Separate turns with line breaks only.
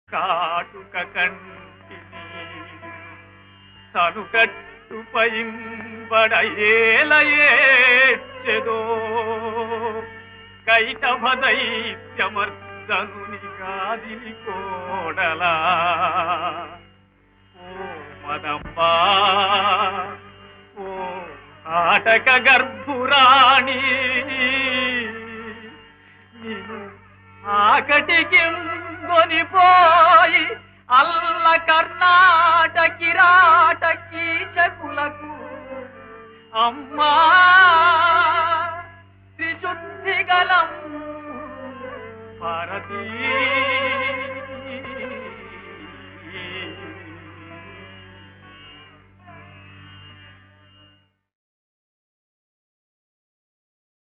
కాటుక కంటిని తను కట్టుపైంబడ ఏలయేచెదో కైటభ దైత్యమర్దనుని గాదిని కోడలా ఓ మదమ్మా ఓ ఆటక గర్భురాణి నిన్ను ఆకటికి కొనిపోయి అల్ల కర్ణాటకి రాటకి చకులకు అమ్మా త్రిశుద్ధి గలం భారతీ